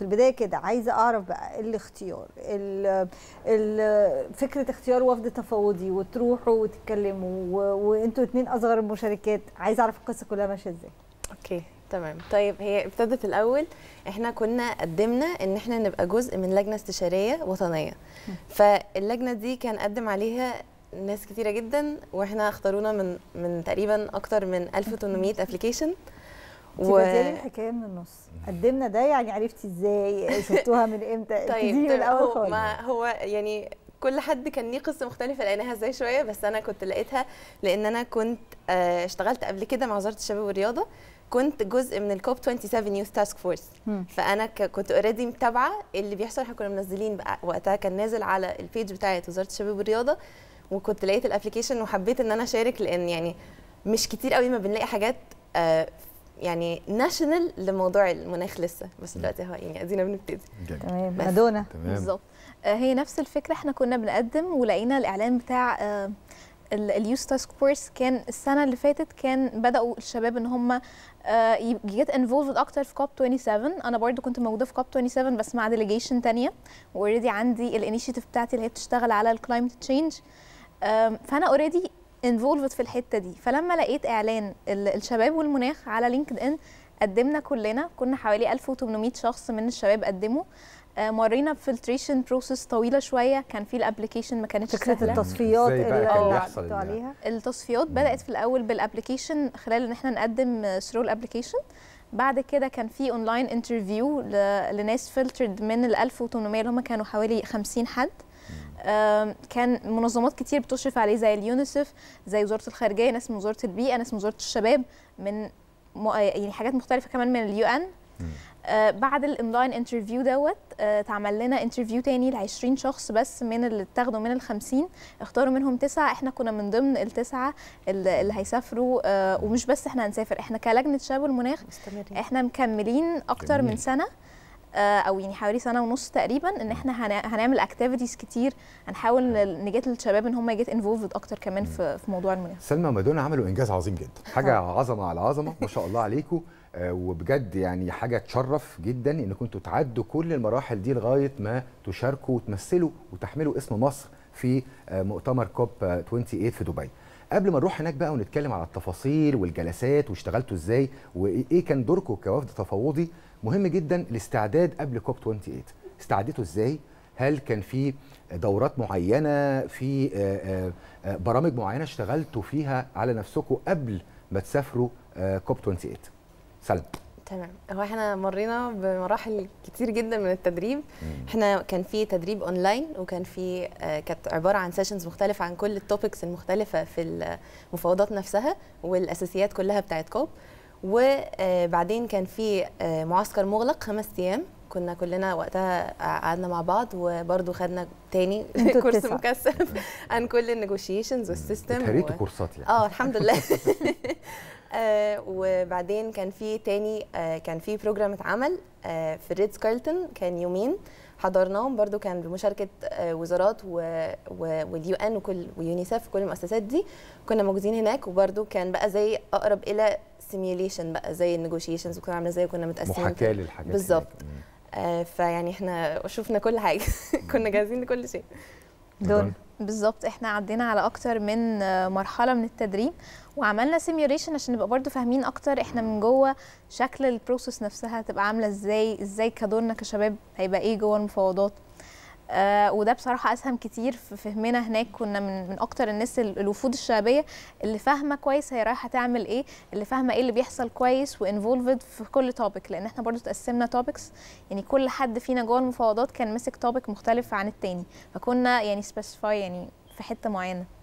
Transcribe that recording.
البدايه كده عايزه اعرف بقى الاختيار ال ال فكره اختيار وفد تفاوضي وتروحوا وتتكلموا و- وانتوا اتنين اصغر المشاركات عايزه اعرف القصه كلها ماشيه ازاي اوكي تمام طيب هي ابتدت الاول احنا كنا قدمنا ان احنا نبقى جزء من لجنه استشاريه وطنيه فاللجنه دي كان قدم عليها ناس كتيره جدا واحنا اختارونا من من تقريبا اكتر من 1800 ابلكيشن و... لي الحكايه من النص قدمنا ده يعني عرفتي ازاي شفتوها من امتى ابتدي طيب من طيب الاول هو خالص ما هو يعني كل حد كان ليه قصه مختلفه لقيناها ازاي شويه بس انا كنت لقيتها لان انا كنت آه، اشتغلت قبل كده مع وزاره الشباب والرياضه كنت جزء من الكوب 27 يوث تاسك فورس مم. فانا ك- كنت اوريدي متابعه اللي بيحصل احنا كنا منزلين بقى وقتها كان نازل على البيج بتاعه وزاره الشباب والرياضه وكنت لقيت الابلكيشن وحبيت ان انا اشارك لان يعني مش كتير قوي ما بنلاقي حاجات آه، يعني ناشونال لموضوع المناخ لسه بس دلوقتي اهو يعني ادينا بنبتدي جميل. تمام بس. مادونا تمام بالظبط آه، هي نفس الفكره احنا كنا بنقدم ولقينا الاعلان بتاع اليوث تاسك فورس كان السنه اللي فاتت كان بداوا الشباب ان هم يجيت انفولفد اكتر في كوب 27 انا برضو كنت موجوده في كوب 27 بس مع ديليجيشن تانية واوريدي عندي الانيشيتيف بتاعتي اللي هي بتشتغل على الكلايمت تشينج فانا اوريدي انفولفد في الحته دي فلما لقيت اعلان ال- الشباب والمناخ على لينكد ان قدمنا كلنا كنا حوالي 1800 شخص من الشباب قدموا آه، مرينا بفلتريشن بروسيس طويله شويه كان في الابلكيشن ما كانتش فكره سهله التصفيات إزاي بقى اللي كان بيحصل عدتوا ال- عليها التصفيات بدات في الاول بالابلكيشن خلال ان احنا نقدم ثرو الابلكيشن بعد كده كان في اونلاين انترفيو لناس فلترد من ال 1800 اللي هم كانوا حوالي 50 حد آم، كان منظمات كتير بتشرف عليه زي اليونيسف زي وزاره الخارجيه ناس من وزاره البيئه ناس من وزاره الشباب من م- يعني حاجات مختلفه كمان من اليو ان آه بعد الاونلاين انترفيو دوت آه اتعمل لنا انترفيو تاني ل 20 شخص بس من اللي اتاخدوا من ال 50 اختاروا منهم تسعه احنا كنا من ضمن التسعه اللي, اللي هيسافروا آه ومش بس احنا هنسافر احنا كلجنه شباب والمناخ مستمرين احنا مكملين اكتر جميل. من سنه آه، او يعني حوالي سنه ونص تقريبا ان احنا هن- هنعمل اكتيفيتيز كتير هنحاول ن- نجيت للشباب ان هم يجيت انفولفد اكتر كمان في في موضوع المناخ سلمى ومادونا عملوا انجاز عظيم جدا حاجه عظمه على عظمه ما شاء الله عليكم آه، وبجد يعني حاجه تشرف جدا انكم انتوا تعدوا كل المراحل دي لغايه ما تشاركوا وتمثلوا وتحملوا اسم مصر في آه، مؤتمر كوب آه، 28 في دبي قبل ما نروح هناك بقى ونتكلم على التفاصيل والجلسات واشتغلتوا ازاي وايه كان دوركم كوفد تفاوضي مهم جدا الاستعداد قبل كوب 28 استعدتوا ازاي هل كان في دورات معينه في آه، آه، آه، برامج معينه اشتغلتوا فيها على نفسكم قبل ما تسافروا آه، كوب 28 سلم تمام هو احنا مرينا بمراحل كتير جدا من التدريب احنا كان في تدريب اونلاين وكان في آه، كانت عباره عن سيشنز مختلفه عن كل التوبكس المختلفه في المفاوضات نفسها والاساسيات كلها بتاعت كوب وبعدين كان في آه، معسكر مغلق خمس ايام كنا كلنا وقتها قعدنا مع بعض وبرضه خدنا تاني انتوا كورس التسعة. مكثف عن كل النيجوشيشنز والسيستم اتهريتوا كورسات يعني اه الحمد لله آه وبعدين كان في تاني آه كان في بروجرام اتعمل آه في ريدز كارلتون كان يومين حضرناهم برضو كان بمشاركه آه وزارات واليو ان وكل ويونيسف كل المؤسسات دي كنا موجودين هناك وبرضو كان بقى زي اقرب الى سيميوليشن بقى زي النيجوشيشنز وكنا عامله ازاي وكنا متقسمين محاكاه للحاجات بالظبط. هناك. مم. آه فيعني احنا شفنا كل حاجه كنا جاهزين لكل شيء دون بالظبط احنا عدينا على اكتر من آه، مرحله من التدريب وعملنا سيميوليشن عشان نبقى برضو فاهمين اكتر احنا من جوه شكل البروسيس نفسها هتبقى عامله ازاي ازاي كدورنا كشباب هيبقى ايه جوه المفاوضات آه وده بصراحه اسهم كتير في فهمنا هناك كنا من من اكتر الناس ال- الوفود الشعبيه اللي فاهمه كويس هي رايحه تعمل ايه اللي فاهمه ايه اللي بيحصل كويس وانفولفد في كل توبيك لان احنا برضو تقسمنا توبكس يعني كل حد فينا جوه المفاوضات كان ماسك توبيك مختلف عن التاني فكنا يعني سبيسيفاي يعني في حته معينه